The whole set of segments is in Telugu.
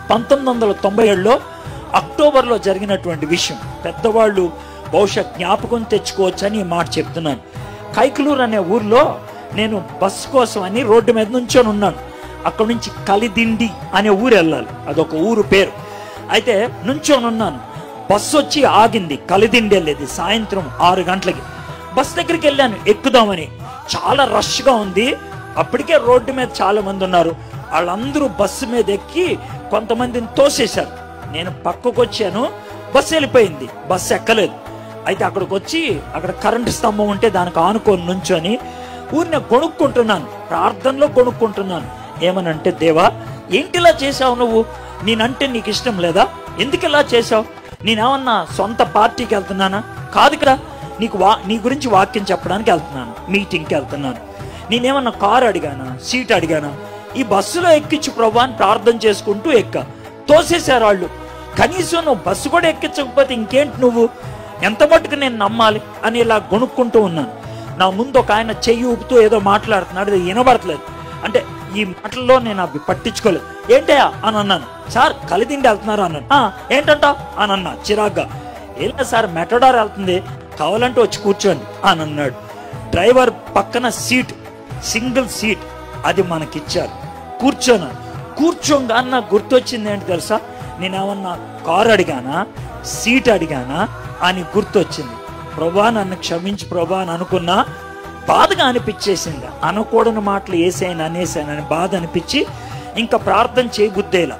పంతొమ్మిది వందల తొంభై ఏడులో అక్టోబర్లో జరిగినటువంటి విషయం పెద్దవాళ్ళు బహుశా జ్ఞాపకం తెచ్చుకోవచ్చని ఈ మాట చెప్తున్నాను కైకలూరు అనే ఊర్లో నేను బస్సు కోసం అని రోడ్డు మీద నుంచొని ఉన్నాను అక్కడ నుంచి కలిదిండి అనే ఊరు వెళ్ళాలి అదొక ఊరు పేరు అయితే నుంచొని ఉన్నాను బస్సు వచ్చి ఆగింది కలిదిండి వెళ్ళేది సాయంత్రం ఆరు గంటలకి బస్ దగ్గరికి వెళ్ళాను ఎక్కుదామని చాలా రష్గా ఉంది అప్పటికే రోడ్డు మీద చాలా మంది ఉన్నారు వాళ్ళందరూ బస్సు మీద ఎక్కి కొంతమందిని తోసేశారు నేను పక్కకు వచ్చాను బస్సు వెళ్ళిపోయింది బస్సు ఎక్కలేదు అయితే అక్కడికి వచ్చి అక్కడ కరెంటు స్తంభం ఉంటే దానికి ఆనుకొని నుంచొని ఊరిని కొనుక్కుంటున్నాను ప్రార్థనలో కొనుక్కుంటున్నాను ఏమనంటే దేవా ఏంటిలా చేసావు నువ్వు నేనంటే నీకు ఇష్టం లేదా ఎందుకు ఇలా చేసావు నేనేమన్నా సొంత పార్టీకి వెళ్తున్నానా కాదు కదా నీకు వా నీ గురించి వాక్యం చెప్పడానికి వెళ్తున్నాను మీటింగ్కి వెళ్తున్నాను నేనేమన్నా కారు అడిగానా సీట్ అడిగానా ఈ బస్సులో ఎక్కించు ప్రభా అని ప్రార్థన చేసుకుంటూ ఎక్కా తోసేశారు వాళ్ళు కనీసం నువ్వు బస్సు కూడా ఎక్కించకపోతే ఇంకేంటి నువ్వు ఎంత మటుకు నేను నమ్మాలి అని ఇలా కొనుక్కుంటూ ఉన్నాను నా ముందు ఒక ఆయన చెయ్యి ఊపుతూ ఏదో మాట్లాడుతున్నాడు అది వినబడట్లేదు అంటే ఈ మాటల్లో నేను అవి పట్టించుకోలేదు ఏంటయ్యా అని అన్నాను సార్ కలిదిండి వెళ్తున్నారు అన్నాను "ఆ, ఏంటంట అని అన్నా చిరాగ్గా ఏం లేదు సార్ మెటడార్ వెళ్తుంది కావాలంటే వచ్చి కూర్చోండి అని అన్నాడు డ్రైవర్ పక్కన సీట్ సింగిల్ సీట్ అది మనకిచ్చారు కూర్చోను కూర్చోంగా నాకు గుర్తొచ్చింది ఏంటి తెలుసా నేనేమన్నా కారు అడిగానా సీట్ అడిగానా అని గుర్తొచ్చింది ప్రభా నన్ను క్షమించి ప్రభా అని అనుకున్నా బాధగా అనిపించేసింది అనకూడని మాటలు వేసాను అనేసానని బాధ అనిపించి ఇంకా ప్రార్థన చేయబుద్దేలా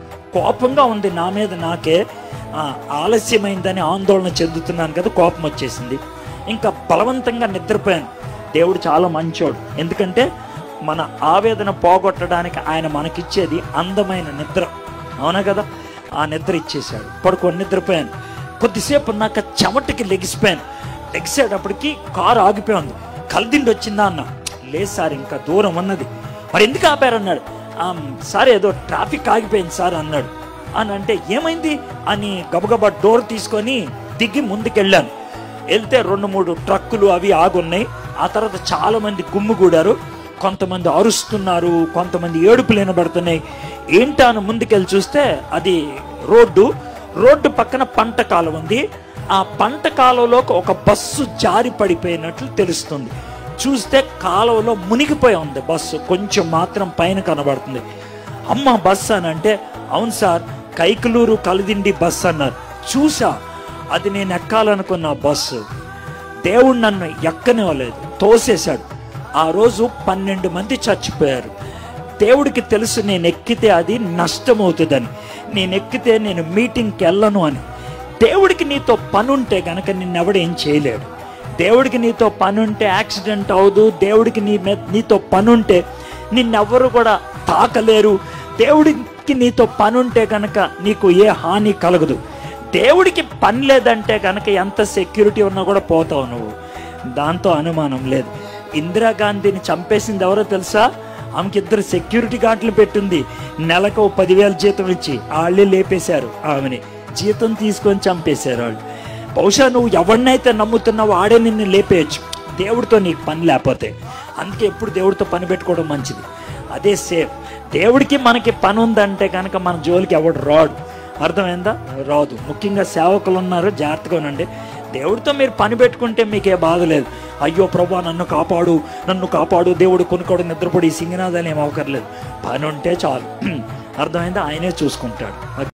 కోపంగా ఉంది నా మీద నాకే ఆ, ఆలస్యమైందని ఆందోళన చెందుతున్నాను కదా కోపం వచ్చేసింది ఇంకా బలవంతంగా నిద్రపోయాను దేవుడు చాలా మంచోడు ఎందుకంటే మన ఆవేదన పోగొట్టడానికి ఆయన మనకిచ్చేది అందమైన నిద్ర అవునా కదా ఆ నిద్ర ఇచ్చేశాడు పడుకొని నిద్రపోయాను కొద్దిసేపు ఉన్నాక చెమటకి లెగిసిపోయాను లెగిసేటప్పటికి కారు ఆగిపోయింది కలిదిండి వచ్చిందా అన్న లేదు సార్ ఇంకా దూరం ఉన్నది మరి ఎందుకు ఆపారన్నాడు "ఆమ్, సార్ ఏదో ట్రాఫిక్ ఆగిపోయింది సార్ అన్నాడు అని అంటే ఏమైంది అని గబగబా డోర్ తీసుకొని దిగి ముందుకెళ్ళాను వెళ్తే రెండు మూడు ట్రక్కులు అవి ఆగున్నాయి ఆ తర్వాత చాలా మంది గుమ్ముగూడారు కొంతమంది అరుస్తున్నారు కొంతమంది ఏడుపులు వినబడుతున్నాయి ఏంటా అని ముందుకెళ్ళి చూస్తే అది రోడ్డు రోడ్డు పక్కన పంట కాలం ఉంది ఆ పంట కాలువలోకి ఒక బస్సు జారి పడిపోయినట్లు తెలుస్తుంది చూస్తే కాలువలో మునిగిపోయి ఉంది బస్సు కొంచెం మాత్రం పైన కనబడుతుంది అమ్మ బస్సు అని అంటే అవును సార్ కైకలూరు కలిదిండి బస్సు అన్నారు చూసా అది నేను ఎక్కాలనుకున్న బస్సు దేవుడు నన్ను ఎక్కనివ్వలేదు తోసేశాడు ఆ రోజు పన్నెండు మంది చచ్చిపోయారు దేవుడికి తెలుసు నేను ఎక్కితే అది నష్టమవుతుందని నేను ఎక్కితే నేను మీటింగ్కి వెళ్ళను అని దేవుడికి నీతో పని ఉంటే గనక నిన్నెవడు ఏం చేయలేడు దేవుడికి నీతో పని ఉంటే యాక్సిడెంట్ అవదు దేవుడికి నీ మీద నీతో పని ఉంటే నిన్నెవ్వరు కూడా తాకలేరు దేవుడికి నీతో పని ఉంటే గనక నీకు ఏ హాని కలగదు దేవుడికి పని లేదంటే గనక ఎంత సెక్యూరిటీ ఉన్నా కూడా పోతావు నువ్వు దాంతో అనుమానం లేదు ఇందిరాగాంధీని చంపేసింది ఎవరో తెలుసా ఆమెకి ఇద్దరు సెక్యూరిటీ గార్డులు పెట్టింది నెలకు ఓ పదివేల జీతం ఇచ్చి వాళ్ళే లేపేశారు ఆమెని జీతం తీసుకొని చంపేశారు వాళ్ళు బహుశా నువ్వు ఎవరినైతే నమ్ముతున్నావో ఆడే నిన్ను లేపేయచ్చు దేవుడితో నీకు పని లేకపోతే అందుకే ఎప్పుడు దేవుడితో పని పెట్టుకోవడం మంచిది అదే సేఫ్ దేవుడికి మనకి పని ఉందంటే కనుక మన జోలికి ఎవడు రాడు అర్థమైందా రాదు ముఖ్యంగా సేవకులు ఉన్నారు జాగ్రత్తగా ఉండండి దేవుడితో మీరు పని పెట్టుకుంటే మీకే బాధ లేదు అయ్యో ప్రభా నన్ను కాపాడు నన్ను కాపాడు దేవుడు కొనుక్కోడు నిద్రపడి సింగనాదాలు ఏం అవకర్లేదు పని ఉంటే చాలు అర్థమైందా ఆయనే చూసుకుంటాడు